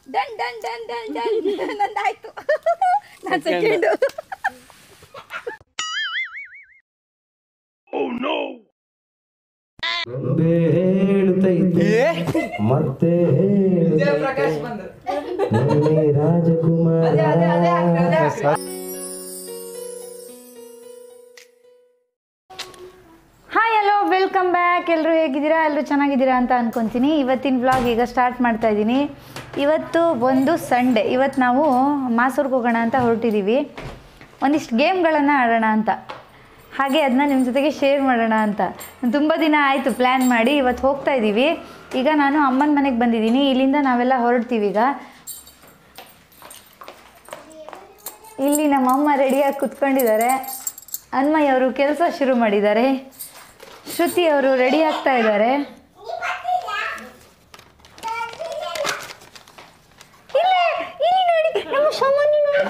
Done done done done done ನಂದಾಯ್ತು ನಾನು second ಗೊಂಬೆ ಹೇಳುತ್ತೈತೆ ಮತ್ತೆ ಹೇಳುತ್ತೈತೆ ನನ್ನೇ ರಾಜಕುಮಾರ ಹಾಯ್ ಹಲೋ ವೆಲ್ಕಮ್ ಬ್ಯಾಕ್ ಎಲ್ಲರೂ ಹೇಗಿದ್ದೀರಾ ಎಲ್ಲರೂ ಚೆನ್ನಾಗಿದ್ದೀರಾ ಅಂತ ಅನ್ಕೊತೀನಿ ಇವತ್ತಿನ ವ್ಲಾಗ್ ಈಗ ಸ್ಟಾರ್ಟ್ ಮಾಡ್ತಾ ಇದ್ದೀನಿ ಇವತ್ತು ಒಂದು ಸಂಡೇ ಇವತ್ತು ನಾವು ಮಾಸೂರ್ಗೆ ಹೋಗೋಣ ಅಂತ ಹೊರಟಿದ್ದೀವಿ ಒಂದಿಷ್ಟು ಗೇಮ್ಗಳನ್ನು ಆಡೋಣ ಅಂತ ಹಾಗೆ ಅದನ್ನ ನಿಮ್ಮ ಜೊತೆಗೆ ಶೇರ್ ಮಾಡೋಣ ಅಂತ ತುಂಬ ದಿನ ಆಯಿತು ಪ್ಲ್ಯಾನ್ ಮಾಡಿ ಇವತ್ತು ಹೋಗ್ತಾ ಇದ್ದೀವಿ ಈಗ ನಾನು ಅಮ್ಮನ ಮನೆಗೆ ಬಂದಿದ್ದೀನಿ ಇಲ್ಲಿಂದ ನಾವೆಲ್ಲ ಹೊರಡ್ತೀವಿ ಈಗ ಇಲ್ಲಿ ನಮ್ಮಮ್ಮ ರೆಡಿಯಾಗಿ ಕುತ್ಕೊಂಡಿದ್ದಾರೆ ಅನ್ಮಯ್ ಅವರು ಕೆಲಸ ಶುರು ಮಾಡಿದ್ದಾರೆ ಶ್ರುತಿ ಅವರು ರೆಡಿ ಆಗ್ತಾ ಇದ್ದಾರೆ ಇಲ್ಲೇ, ಇಲ್ಲಿ ನೋಡಿ ನಮ್ಮ ಸಾಮಾನ್ಯ ನೋಡಿ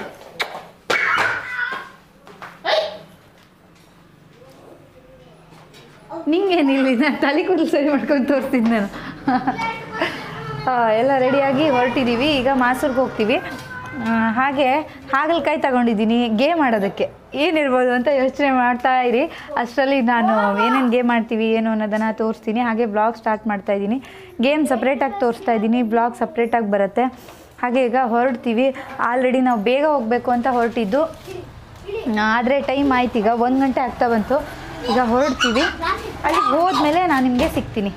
ನಿಂಗೇನಿಲ್ಲ ನಾನು ತಲೆ ಕೂದಲು ಸರಿ ಮಾಡ್ಕೊಂಡು ತೋರಿಸ್ತೀನಿ ನಾನು ಆ, ಎಲ್ಲ ರೆಡಿಯಾಗಿ ಹೊರಟಿದ್ದೀವಿ ಈಗ ಮಾಸೂರ್ಗೆ ಹೋಗ್ತೀವಿ ಆ, ಹಾಗೆ ಹಾಗಲಕಾಯಿ ತಗೊಂಡಿದ್ದೀನಿ ಗೇಮ್ ಆಡೋದಕ್ಕೆ ಏನಿರ್ಬೋದು ಅಂತ ಯೋಚನೆ ಮಾಡ್ತಾ ಇರಿ ಅಷ್ಟರಲ್ಲಿ ನಾನು ಏನೇನು ಗೇಮ್ ಆಡ್ತೀವಿ ಏನು ಅನ್ನೋದನ್ನು ತೋರಿಸ್ತೀನಿ ಹಾಗೆ ಬ್ಲಾಗ್ ಸ್ಟಾರ್ಟ್ ಮಾಡ್ತಾ ಇದ್ದೀನಿ ಗೇಮ್ ಸಪ್ರೇಟಾಗಿ ತೋರಿಸ್ತಾ ಇದ್ದೀನಿ ಬ್ಲಾಗ್ ಸಪ್ರೇಟಾಗಿ ಬರುತ್ತೆ ಹಾಗೆ ಈಗ ಹೊರಡ್ತೀವಿ ಆಲ್ರೆಡಿ ನಾವು ಬೇಗ ಹೋಗಬೇಕು ಅಂತ ಹೊರಟಿದ್ದು ಆದರೆ ಟೈಮ್ ಆಯ್ತು ಈಗ ಒಂದು ಗಂಟೆ ಆಗ್ತಾ ಬಂತು ಈಗ ಹೊರಡ್ತೀವಿ ಅಲ್ಲಿ ಹೋದ್ಮೇಲೆ ನಾನು ನಿಮಗೆ ಸಿಗ್ತೀನಿ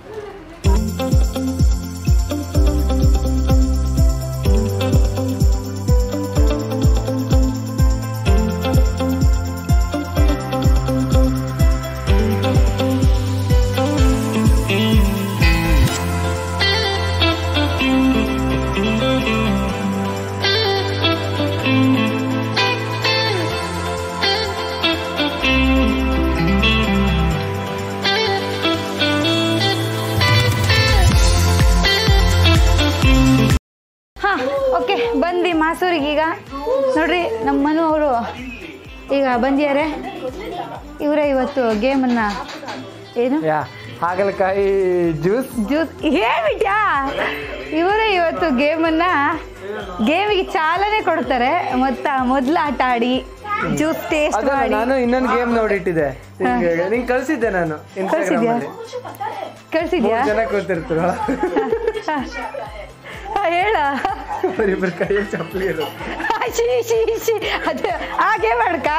ಹಾಂ ಓಕೆ ಬಂದ್ವಿ ಮಾಸೂರಿಗೆ ಈಗ ನೋಡ್ರಿ ನಮ್ಮ ಮನು ಅವರು ಈಗ ಬಂದಿದ್ದಾರೆ ಇವರೇ ಇವತ್ತು ಗೇಮನ್ನು ಏನು ಯಾ ಹಾಗಲಕಾಯಿ ಜ್ಯೂಸ್ ಜ್ಯೂಸ್ ಹೇಳ್ಬಿಟ್ಯಾ ಇವರೇ ಇವತ್ತು ಗೇಮನ್ನು ಗೇಮಿಗೆ ಚಾಲನೆ ಕೊಡ್ತಾರೆ ಮೊತ್ತ ಮೊದಲು ಆಟ ಆಡಿ ಜ್ಯೂಸ್ ಟೇಸ್ಟ್ ಅದಲ್ಲ ಮಾಡಿ ನಾನು ಇನ್ನೊಂದು ಗೇಮ್ ನೋಡಿಟ್ಟಿದ್ದೆ ನಿಂಗೆ ನಿಂಗೆ ಕಳ್ಸಿದ್ದೆ ನಾನು ಇನ್ಸ್ಟಾಗ್ರಾಮ್ ಕಳ್ಸಿದ್ಯಾ ಅಲ್ಲಿ ಕಳ್ಸಿದ್ಯಾ ಮೂರ್ ಜನ ಕೂತಿರ್ತೀರ ಹೇಳ ಇಬ್ಬರು ಕೈಯಲ್ಲಿ ಚಪ್ಪಲಿ ಇರೋದು ಶಿ ಶಿ ಶಿ ಅದು ಹಾಗೆ ಮಾಡ್ಕ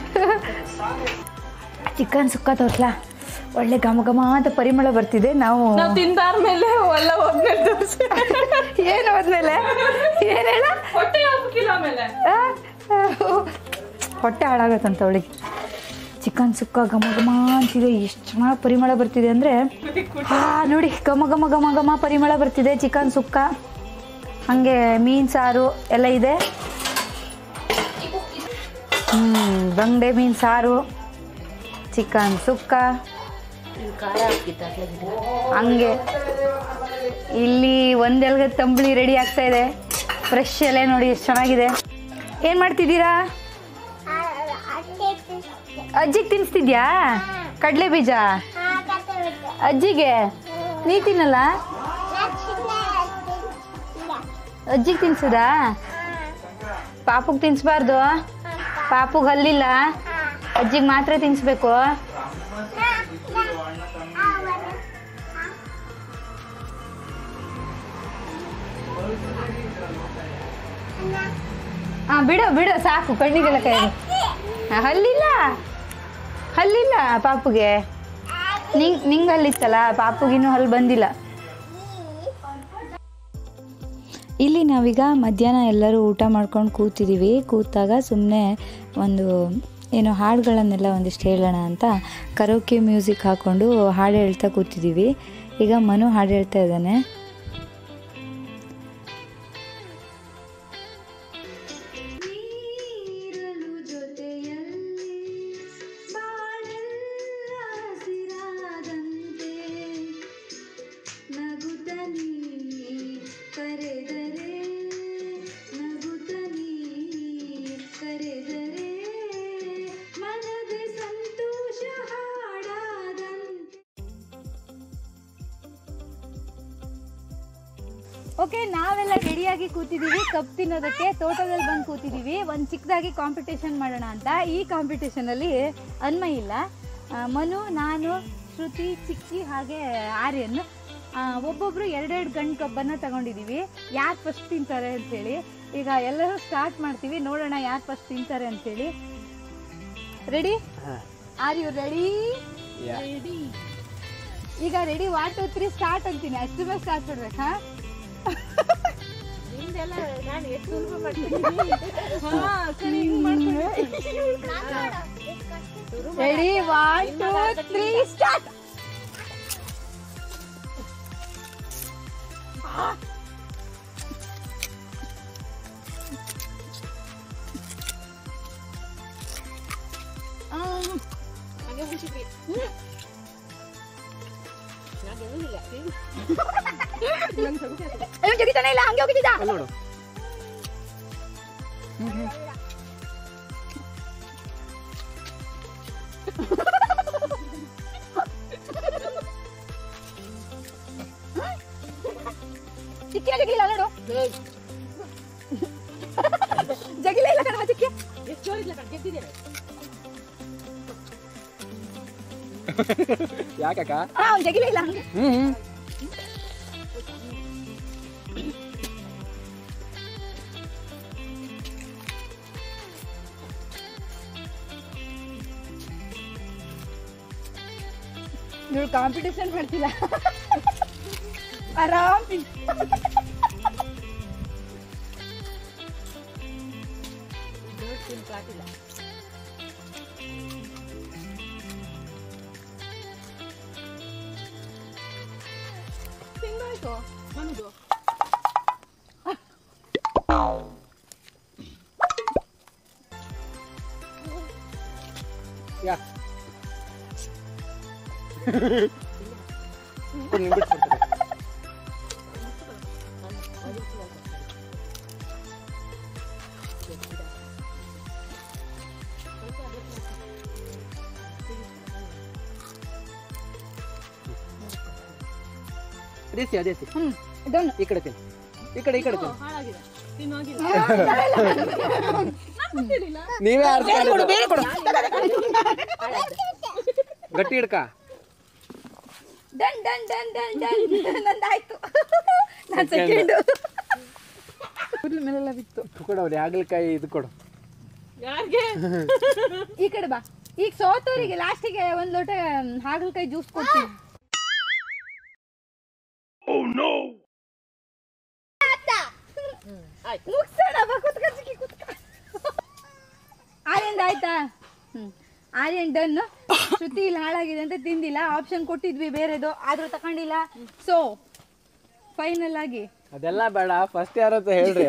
ಚಿಕನ್ ಸುಕ್ಕ ತೋರ್ಸ್ಲಾ ಒಳ್ಳೆ ಘಮ ಘಮ ಅಂತ ಪರಿಮಳ ಬರ್ತಿದೆ ನಾವು ನಾವ್ ತಿಂದಾದ್ಮೇಲೆ ಎಲ್ಲ ಹೋದ್ಮೇಲೆ ತೋರ್ಸಿ ಏನು ಹೋದ್ಮೇಲೆ ಏನು ಹೇಳ ಹೊಟ್ಟೆ ಹಾಕಿಲ್ಲ ಆಮೇಲೆ ಆ? ಹೊಟ್ಟೆ ಹಾಳಾಗತ್ತಂತ ಅವಳಿಗೆ ಚಿಕನ್ ಸುಕ್ಕ ಘಮ ಘಮ ಅಂತಿದೆ ಎಷ್ಟು ಚೆನ್ನಾಗಿ ಪರಿಮಳ ಬರ್ತಿದೆ ಅಂದರೆ ಹಾ ನೋಡಿ ಘಮ ಘಮ ಘಮ ಘಮ ಪರಿಮಳ ಬರ್ತಿದೆ ಚಿಕನ್ ಸುಕ್ಕ ಹಾಗೆ ಮೀನು ಸಾರು ಎಲ್ಲ ಇದೆ ಹ್ಞೂ ಬಂಗಡೆ ಮೀನು ಸಾರು ಚಿಕನ್ ಸುಕ್ಕ ಹಂಗೆ ಇಲ್ಲಿ ಒಂದೆಲ್ಗ ತಂಬಳಿ ರೆಡಿ ಆಗ್ತಾ ಇದೆ ಫ್ರೆಶ್ ಎಲೆ ನೋಡಿ ಎಷ್ಟು ಚೆನ್ನಾಗಿದೆ ಏನು ಮಾಡ್ತಿದ್ದೀರಾ ಅಜ್ಜಿಗೆ ತಿನ್ನಿಸ್ತಿದ್ಯಾ ಕಡಲೆ ಬೀಜ ಅಜ್ಜಿಗೆ ನೀ ತಿನ್ನಲ್ಲ ಅಜ್ಜಿಗೆ ತಿನ್ಸದಾ ಪಾಪುಗೆ ತಿನ್ಸ್ಬಾರ್ದು ಪಾಪುಗೆ ಹಲ್ಲಿಲ್ಲ ಅಜ್ಜಿಗೆ ಮಾತ್ರ ತಿನ್ಸ್ಬೇಕು ಹಾ ಬಿಡು ಬಿಡು ಸಾಕು ಕಣ್ಣಿಗೆಲ್ಲ ಕೈ ಹಲ್ಲಿಲ್ಲ ಹಲ್ಲಿಲ್ಲ ಪಾಪುಗೆ ನಿಂಗ್ ನಿಂಗೆ ಹಲ್ಲಿತ್ತಲ್ಲ ಪಾಪುಗಿನ್ನೂ ಹಲ್ಲು ಬಂದಿಲ್ಲ ಇಲ್ಲಿ ನಾವೀಗ ಮಧ್ಯಾಹ್ನ ಎಲ್ಲರೂ ಊಟ ಮಾಡ್ಕೊಂಡು ಕೂತಿದ್ದೀವಿ ಕೂತಾಗ ಸುಮ್ಮನೆ ಒಂದು ಏನೋ ಹಾಡುಗಳನ್ನೆಲ್ಲ ಒಂದಿಷ್ಟು ಹೇಳೋಣ ಅಂತ ಕರೋಕೆ ಮ್ಯೂಸಿಕ್ ಹಾಕ್ಕೊಂಡು ಹಾಡು ಹೇಳ್ತಾ ಕೂತಿದ್ದೀವಿ ಈಗ ಮನು ಹಾಡು ಹೇಳ್ತಾ ಇದ್ದಾನೆ ಓಕೆ ನಾವೆಲ್ಲ ರೆಡಿಯಾಗಿ ಕೂತಿದ್ದೀವಿ ಕಪ್ ತಿನ್ನೋದಕ್ಕೆ ತೋಟದಲ್ಲಿ ಬಂದು ಕೂತಿದ್ದೀವಿ ಒಂದು ಚಿಕ್ಕದಾಗಿ ಕಾಂಪಿಟೇಷನ್ ಮಾಡೋಣ ಅಂತ ಈ ಕಾಂಪಿಟೇಷನಲ್ಲಿ ಅನ್ಮಯ್ ಇಲ್ಲ ಆ, ಮನು ನಾನು ಶ್ರುತಿ ಚಿಕ್ಕಿ ಹಾಗೆ ಆರ್ಯನ್ ಆ, ಒಬ್ಬೊಬ್ರು ಎರಡೆರಡು ಗಂಡು ಕಬ್ಬನ್ನು ತಗೊಂಡಿದ್ದೀವಿ ಯಾರು ಫಸ್ಟ್ ತಿಂತಾರೆ ಅಂತೇಳಿ ಈಗ ಎಲ್ಲರೂ ಸ್ಟಾರ್ಟ್ ಮಾಡ್ತೀವಿ ನೋಡೋಣ ಯಾರು ಫಸ್ಟ್ ತಿಂತಾರೆ ಅಂತೇಳಿ ರೆಡಿ ಆರ್ ಯು ರೆಡಿ ಈಗ ready one two three start ಅಂತೀನಿ ಅಷ್ಟು ಮೇಲೆ ಸ್ಟಾರ್ಟ್ ಮಾಡ್ಬೇಕಾ ready one two three start ಜಗಿತಾನೆ ಇಲ್ಲ ಹಂಗೆ ಹೋಗಿದ್ದ ಅಲ್ಲಿ ನೋಡು ಚಿಕ್ಕಿನ ಜಗಿಲಿಲ್ಲ ನೋಡು ಜಗಿಲ ಇಲ್ಲ ಕಣವ ಚಿಕ್ಕಿ ಯಾಕಕ್ಕ ಹಾ ಅವ್ನು ಜಗಿಲ ಇಲ್ಲ ಹಂಗೆ ಹ್ಮ್ ಇವಳು ಕಾಂಪಿಟೇಷನ್ ಮಾಡ್ತಿಲ್ಲ ಆರಾಮ್ ತಿನ್- ತಿಂದಾಯ್ತು ಮನುದು ಯಾ ಕೊಡು, ನಿಂಗೆ ಬಿಟ್ಬಿಡ್ತೀನಿ. ಅದೇಸಿ ಅದೇಸಿ ಹ್ಮ್ ಇದೊಂದು ಈ ಕಡೆ ತಿನ್ನು ಈ ಕಡೆ ಈ ಕಡೆ ತಿನ್ನು ಹಾಳಾಗಿದೆ ತಿನ್ನೋಗಿಲ್ಲ ನೀವೇ ಆರಿಸ್ಕೊಂಡು ಗಟ್ಟಿ ಹಿಡ್ಕ done done done done done ನಂದಾಯ್ತು ನಾನು ಸೆಕೆಂಡ್ ಕೂದಲು ಮೇಲೆಲ್ಲ ಬಿತ್ತು ಕೊಡು ಅವ್ರು ಹಾಗಲಕಾಯಿ ಇದು ಕೊಡು ಯಾರಿಗೆ ಈ ಕಡೆ ಬಾ ಈಗ ಸೋತವರಿಗೆ ಲಾಸ್ಟಿಗೆ ಒಂದ್ ಲೋಟ ಹಾಗಲಕಾಯಿ ಜ್ಯೂಸ್ ಕೊಡ್ತೀನಿ ಮುಗ್ಸೋಣ ಬಾ ಕುತ್ಕೊ ಚಿಕ್ಕಿ ಕುತ್ಕೊ ಆರ್ಯಂದ್ ಆಯ್ತಾ ಹ್ಮ್ ಆರ್ಯನ್ ಡನ್ ಶ್ರುತಿ ಇಲ್ಲಿ ಹಾಳಾಗಿದೆ ಅಂತ ತಿಂದಿಲ್ಲ ಆಪ್ಷನ್ ಕೊಟ್ಟಿದ್ವಿ ಬೇರೆದು ಆದ್ರೂ ತಗೊಂಡಿಲ್ಲ ಸೊ ಫೈನಲ್ ಆಗಿ ಅದೆಲ್ಲ ಬೇಡ ಫಸ್ಟ್ ಯಾರು ಅಂತ ಹೇಳ್ರಿ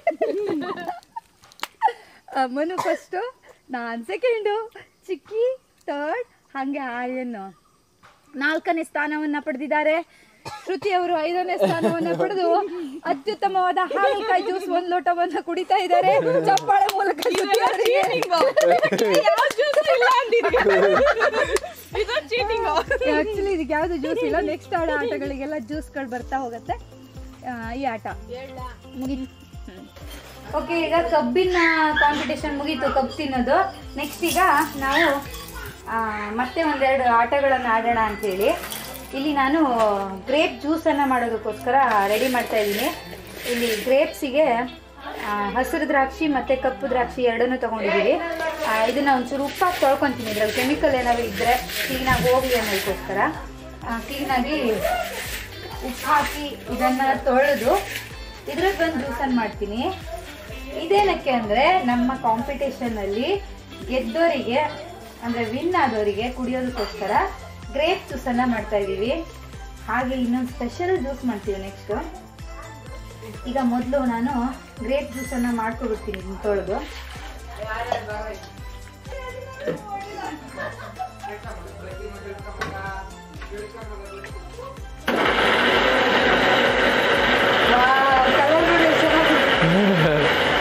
ಆ, ಮನು ಫಸ್ಟು ನಾನು ಸೆಕೆಂಡು ಚಿಕ್ಕಿ ಥರ್ಡ್ ಹಾಗೆ ಆರ್ಯನ್ ನಾಲ್ಕನೇ ಸ್ಥಾನವನ್ನ ಪಡೆದಿದ್ದಾರೆ ಶ್ರುತಿ ಅವರು ಐದನೇ ಸ್ಥಾನವನ್ನ ಪಡೆದು ಅತ್ಯುತ್ತಮವಾದ ಹಾಗಲಕಾಯಿ ಜ್ಯೂಸ್ ಒಂದ್ ಲೋಟವನ್ನ ಕುಡಿತಾ ಇದ್ದಾರೆ ಚಪ್ಪಾಳೆ ಮೂಲಕ ಶ್ರುತಿ ಅವರಿಗೆ ಯಾವ ಜ್ಯೂಸ್ ಇಲ್ಲ ಅಂದಿದ್ದೆ ಇದು ಚೀಟಿಂಗ್ ಆಕ್ಚುಲಿ ಇದಕ್ಕೆ ಯಾವ್ದು ಜ್ಯೂಸ್ ಇಲ್ಲ ನೆಕ್ಸ್ಟ್ ಆಡೋ ಆಟಗಳಿಗೆಲ್ಲ ಜ್ಯೂಸ್ಗಳು ಬರ್ತಾ ಹೋಗುತ್ತೆ ಆ, ಈ ಆಟ ಮುಗೀತು ಓಕೆ ಈಗ ಕಬ್ಬಿನ ಕಾಂಪಿಟೇಷನ್ ಮುಗೀತು ಕಬ್ಬು ತಿನ್ನೋದು ನೆಕ್ಸ್ಟ್ ಈಗ ನಾವು ಆ, ಮತ್ತೆ ಒಂದೆರಡು ಆಟಗಳನ್ನು ಆಡೋಣ ಅಂತೇಳಿ ಇಲ್ಲಿ ನಾನು ಗ್ರೇಪ್ ಜ್ಯೂಸನ್ನು ಮಾಡೋದಕ್ಕೋಸ್ಕರ ರೆಡಿ ಮಾಡ್ತಾ ಇದ್ದೀನಿ ಇಲ್ಲಿ ಗ್ರೇಪ್ಸಿಗೆ ಹಸಿರು ದ್ರಾಕ್ಷಿ ಮತ್ತು ಕಪ್ಪು ದ್ರಾಕ್ಷಿ ಎರಡನ್ನೂ ತೊಗೊಂಡಿದ್ದೀವಿ ಇದನ್ನು ಒಂಚೂರು ಉಪ್ಪಾಗಿ ತೊಳ್ಕೊತೀನಿ ಇದ್ರಲ್ಲಿ ಕೆಮಿಕಲ್ ಏನಾದ್ರು ಇದ್ದರೆ ಕ್ಲೀನಾಗಿ ಹೋಗಲಿ ಅನ್ನೋದಕ್ಕೋಸ್ಕರ ಕ್ಲೀನಾಗಿ ಉಪ್ಪು ಹಾಕಿ ಇದನ್ನ ತೊಳೆದು ಇದ್ರಲ್ಲಿ ಬಂದು ಜ್ಯೂಸನ್ನು ಮಾಡ್ತೀನಿ ಇದೇನಕ್ಕೆ ಅಂದರೆ ನಮ್ಮ ಕಾಂಪಿಟೇಷನಲ್ಲಿ ಗೆದ್ದೋರಿಗೆ ಅಂದರೆ ವಿನ್ ಆದವರಿಗೆ ಕುಡಿಯೋದಕ್ಕೋಸ್ಕರ ಗ್ರೇಪ್ ಜ್ಯೂಸನ್ನು ಮಾಡ್ತಾ ಇದ್ದೀವಿ ಹಾಗೆ ಇನ್ನೊಂದು ಸ್ಪೆಷಲ್ ಜ್ಯೂಸ್ ಮಾಡ್ತೀವಿ ನೆಕ್ಸ್ಟು ಈಗ ಮೊದಲು ನಾನು ಗ್ರೇಪ್ ಜ್ಯೂಸನ್ನು ಮಾಡ್ಕೊಬಿಡ್ತೀನಿ ಇದನ್ನ ತೊಳೆದು ವಾವ್, colour ನೋಡಿ ಎಷ್ಟ್ ಚೆನ್ನಾಗಿದೆ.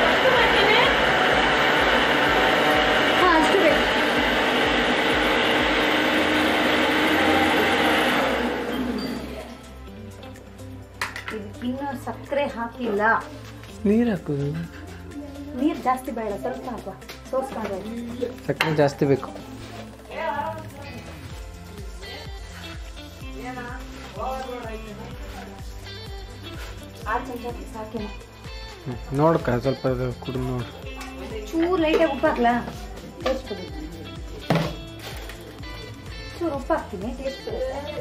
ಹಾ, ಅಷ್ಟು ಬೇಕು. ಇದಕ್ಕಿನ್ನೂ ಸಕ್ಕರೆ ಹಾಕಿಲ್ಲ ನೀರು ಹಾಕೋದು ನೀರು ಜಾಸ್ತಿ ಬೇಡ ಸ್ವಲ್ಪ ಹಾಕುವ ಸೋಸ್ಕೊಂಡ್ರೆ ಸಕ್ಕರೆ ಜಾಸ್ತಿ ಬೇಕು ಆರು ಚಮಚ ಹಾಕಿ ಸಾಕೇನ ಹ್ಮ್. ನೋಡ್ಕ ಸ್ವಲ್ಪ ಅದು ಕುಡಿದು ನೋಡು ಚೂರು ಲೈಟಾಗಿ ಉಪ್ಪು ಹಾಕ್ಲಾ ಟೇಸ್ಟ್ ಬರುತ್ತೆ ಚೂರು ಉಪ್ಪು ಹಾಕ್ತೀನಿ ಟೇಸ್ಟ್ ಬರುತ್ತೆ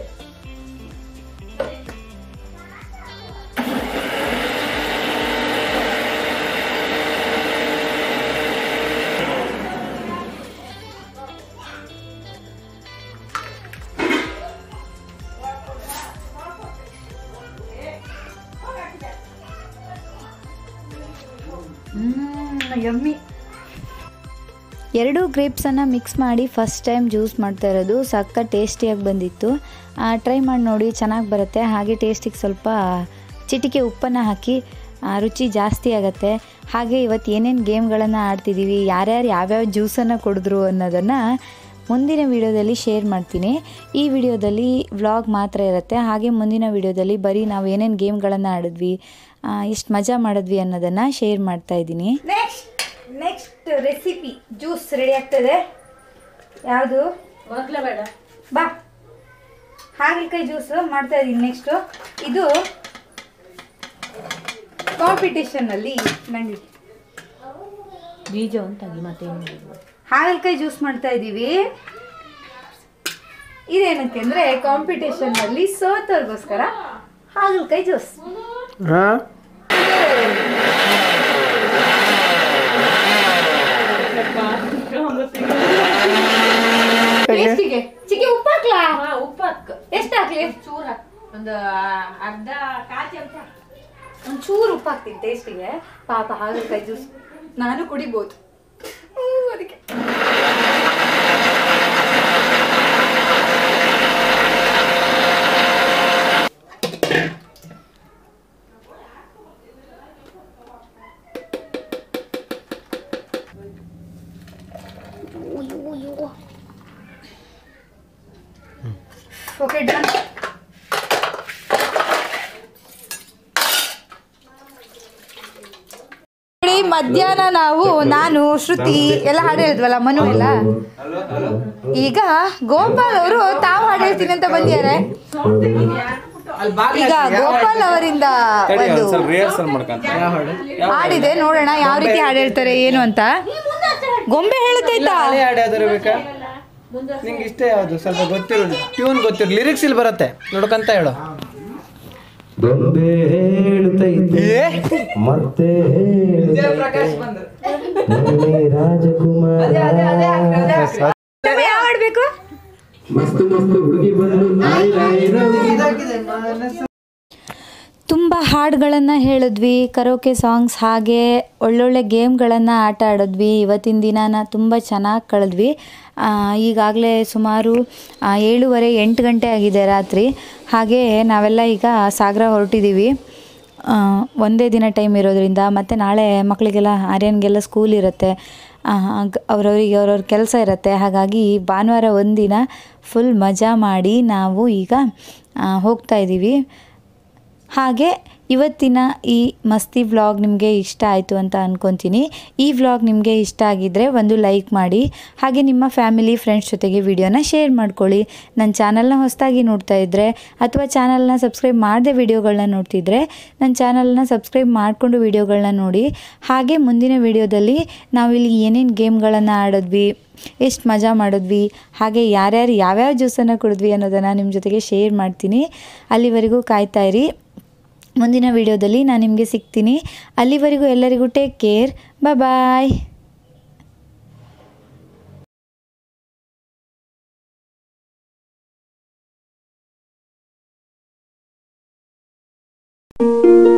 ಯಮ್ಮಿ ಎರಡೂ ಗ್ರೇಪ್ಸನ್ನು ಮಿಕ್ಸ್ ಮಾಡಿ ಫಸ್ಟ್ ಟೈಮ್ ಜ್ಯೂಸ್ ಮಾಡ್ತಾ ಇರೋದು ಸಕ್ಕ ಟೇಸ್ಟಿಯಾಗಿ ಬಂದಿತ್ತು ಟ್ರೈ ಮಾಡಿ ನೋಡಿ ಚೆನ್ನಾಗಿ ಬರುತ್ತೆ ಹಾಗೆ ಟೇಸ್ಟಿಗೆ ಸ್ವಲ್ಪ ಚಿಟಿಕೆ ಉಪ್ಪನ್ನು ಹಾಕಿ ಆ, ರುಚಿ ಜಾಸ್ತಿ ಆಗುತ್ತೆ ಹಾಗೆ ಇವತ್ತು ಏನೇನು ಗೇಮ್ಗಳನ್ನು ಆಡ್ತಿದ್ದೀವಿ ಯಾರ್ಯಾರು ಯಾವ್ಯಾವ ಜ್ಯೂಸನ್ನು ಕೊಡಿದ್ರು ಅನ್ನೋದನ್ನು ಮುಂದಿನ ವಿಡಿಯೋದಲ್ಲಿ ಶೇರ್ ಮಾಡ್ತೀನಿ ಈ ವಿಡಿಯೋದಲ್ಲಿ ವ್ಲಾಗ್ ಮಾತ್ರ ಇರುತ್ತೆ ಹಾಗೆ ಮುಂದಿನ ವಿಡಿಯೋದಲ್ಲಿ ಬರೀ ನಾವು ಏನೇನು ಗೇಮ್ಗಳನ್ನು ಆಡಿದ್ವಿ ಎಷ್ಟು ಮಜಾ ಮಾಡಿದ್ವಿ ಅನ್ನೋದನ್ನು ಶೇರ್ ಮಾಡ್ತಾ ಇದ್ದೀನಿ next next recipe juice ready ಆಗ್ತದೆ ಯಾವುದು ಮಗ್ಲ ಬೇಡ ಬಾ ಹಾಗಲಕಾಯಿ ಜ್ಯೂಸ್ ಮಾಡ್ತಾ ಇದ್ದೀನಿ ನೆಕ್ಸ್ಟು ಇದು ಕಾಂಪಿಟೇಷನಲ್ಲಿ ನಂಗೆ ಬೀಜ ಅಂತಾಗಿ ಮತ್ತೆ ಹಾಗಲಕಾಯಿ ಜ್ಯೂಸ್ ಮಾಡ್ತಾ ಇದ್ದೀವಿ ಇದೇನಕ್ಕೆ ಅಂದರೆ ಕಾಂಪಿಟೇಷನ್ನಲ್ಲಿ ಸೋತವ್ರಿಗೋಸ್ಕರ ಹಾಗಲಕಾಯಿ ಜ್ಯೂಸ್ ಹಾಂ ಟೇಸ್ಟಿಗೆ ಚಿಕ್ಕಿ ಉಪ್ಪು ಹಾಕ್ಲಾ ಉಪ್ಪು ಹಾಕ್ ಎಷ್ಟು ಹಾಕ್ಲಿ ಚೂರ್ ಹಾಕ್ ಒಂದು ಅರ್ಧ ಕಾಲ್ ಚಮಚ ಒಂಚೂರು ಉಪ್ಪು ಹಾಕ್ತೀನಿ ಟೇಸ್ಟಿಗೆ ಪಾಪ ಹಾಗಲಕಾಯಿ ಜ್ಯೂಸ್ ನಾನು ಕುಡಿಬೋದು ಹ್ಮ್, ಅದಕ್ಕೆ ಓಕೆ ಡನ್ ನೋಡಿ ಮಧ್ಯಾಹ್ನ ನಾವು ನಾನು ಶ್ರುತಿ ಎಲ್ಲ ಹಾಡು ಹೇಳಿದ್ವಲ್ಲ ಮನು ಎಲ್ಲ ಈಗ ಗೋಪಾಲ್ ಅವರು ತಾವು ಹಾಡು ಹೇಳ್ತೀನಿ ಅಂತ ಬಂದಿದ್ದಾರೆ ಈಗ ಗೋಪಾಲ್ ಅವರಿಂದ ಒಂದು ರಿಹರ್ಸಲ್ ಮಾಡ್ಕೊಂತ ಹಾಡಿದೆ ನೋಡೋಣ ಯಾವ ರೀತಿ ಹಾಡು ಹೇಳ್ತಾರೆ ಏನು ಅಂತ ಗೊಂಬೆ ಹೇಳುತ್ತೈತಾ ಹಳೆ ಹಾಡು ಯಾವ್ದಾರು ಬೇಕಾ ನಿಂಗೆ ಇಷ್ಟ ಯಾವುದು ಸ್ವಲ್ಪ ಗೊತ್ತಿರೋ ಟ್ಯೂನ್ ಗೊತ್ತಿರೋ ಲಿರಿಕ್ಸ್ ಇಲ್ಲಿ ಬರುತ್ತೆ ನೋಡ್ಕಂತ ಹೇಳು ಗೊಂಬೆ ಹೇಳುತ್ತೈತೆ ಮತ್ತೆ ಹೇಳುತ್ತೈತೆ ನನ್ನೇ ರಾಜಕುಮಾರ ಯಾವ ಹಾಡ್ಬೇಕು ಮಸ್ತು ಮಸ್ತು ಹುಡುಗಿ ಬಂದು ನಾಯಿ ನಾಯಿ ರವಿ. ತುಂಬ ಹಾಡುಗಳನ್ನು ಹೇಳಿದ್ವಿ ಕರೋಕೆ ಸಾಂಗ್ಸ್ ಹಾಗೆ ಒಳ್ಳೊಳ್ಳೆ ಗೇಮ್ಗಳನ್ನು ಆಟ ಆಡಿದ್ವಿ ಇವತ್ತಿನ ದಿನಾನ ತುಂಬ ಚೆನ್ನಾಗಿ ಕಳೆದ್ವಿ ಈಗಾಗಲೇ ಸುಮಾರು ಆ, ಏಳುವರೆ ಎಂಟು ಗಂಟೆ ಆಗಿದೆ ರಾತ್ರಿ ಹಾಗೆ ನಾವೆಲ್ಲ ಈಗ ಸಾಗರ ಹೊರಟಿದ್ದೀವಿ ಆ, ಒಂದೇ ದಿನ ಟೈಮ್ ಇರೋದ್ರಿಂದ ಮತ್ತು ನಾಳೆ ಮಕ್ಕಳಿಗೆಲ್ಲ ಆರ್ಯನ್ಗೆಲ್ಲ ಸ್ಕೂಲ್ ಇರುತ್ತೆ ಆ, ಗ್- ಅವ್ರವ್ರಿಗೆ ಅವ್ರವ್ರ ಕೆಲಸ ಇರುತ್ತೆ ಹಾಗಾಗಿ ಭಾನುವಾರ ಒಂದಿನ ಫುಲ್ ಮಜಾ ಮಾಡಿ ನಾವು ಈಗ ಆ, ಹೋಗ್ತಾ ಇದ್ದೀವಿ ಹಾಗೆ ಇವತ್ತಿನ ಈ ಮಸ್ತಿ ವ್ಲಾಗ್ ನಿಮಗೆ ಇಷ್ಟ ಆಯಿತು ಅಂತ ಅಂದ್ಕೊತೀನಿ ಈ ವ್ಲಾಗ್ ನಿಮಗೆ ಇಷ್ಟ ಆಗಿದ್ದರೆ ಒಂದು ಲೈಕ್ ಮಾಡಿ ಹಾಗೆ ನಿಮ್ಮ ಫ್ಯಾಮಿಲಿ ಫ್ರೆಂಡ್ಸ್ ಜೊತೆಗೆ ವಿಡಿಯೋನ ಶೇರ್ ಮಾಡ್ಕೊಳ್ಳಿ ನನ್ನ ಚಾನಲ್ನ ಹೊಸದಾಗಿ ನೋಡ್ತಾ ಇದ್ದರೆ ಅಥವಾ ಚಾನಲ್ನ ಸಬ್ಸ್ಕ್ರೈಬ್ ಮಾಡದೆ ವಿಡಿಯೋಗಳನ್ನ ನೋಡ್ತಿದ್ರೆ ನನ್ನ ಚಾನಲ್ನ ಸಬ್ಸ್ಕ್ರೈಬ್ ಮಾಡಿಕೊಂಡು ವಿಡಿಯೋಗಳನ್ನ ನೋಡಿ ಹಾಗೆ ಮುಂದಿನ ವಿಡಿಯೋದಲ್ಲಿ ನಾವಿಲ್ಲಿ ಏನೇನು ಗೇಮ್ಗಳನ್ನು ಆಡಿದ್ವಿ ಎಷ್ಟು ಮಜಾ ಮಾಡಿದ್ವಿ ಹಾಗೆ ಯಾರ್ಯಾರು ಯಾವ್ಯಾವ ಜ್ಯೂಸನ್ನು ಕುಡಿದ್ವಿ ಅನ್ನೋದನ್ನು ನಿಮ್ಮ ಜೊತೆಗೆ ಶೇರ್ ಮಾಡ್ತೀನಿ ಅಲ್ಲಿವರೆಗೂ ಕಾಯ್ತಾ ಇರಿ ಮುಂದಿನ ವಿಡಿಯೋದಲ್ಲಿ ನಾನು ನಿಮಗೆ ಸಿಗ್ತೀನಿ ಅಲ್ಲಿವರೆಗೂ ಎಲ್ಲರಿಗೂ ಟೇಕ್ ಕೇರ್ ಬಾಯ್ ಗೊಂಬೆ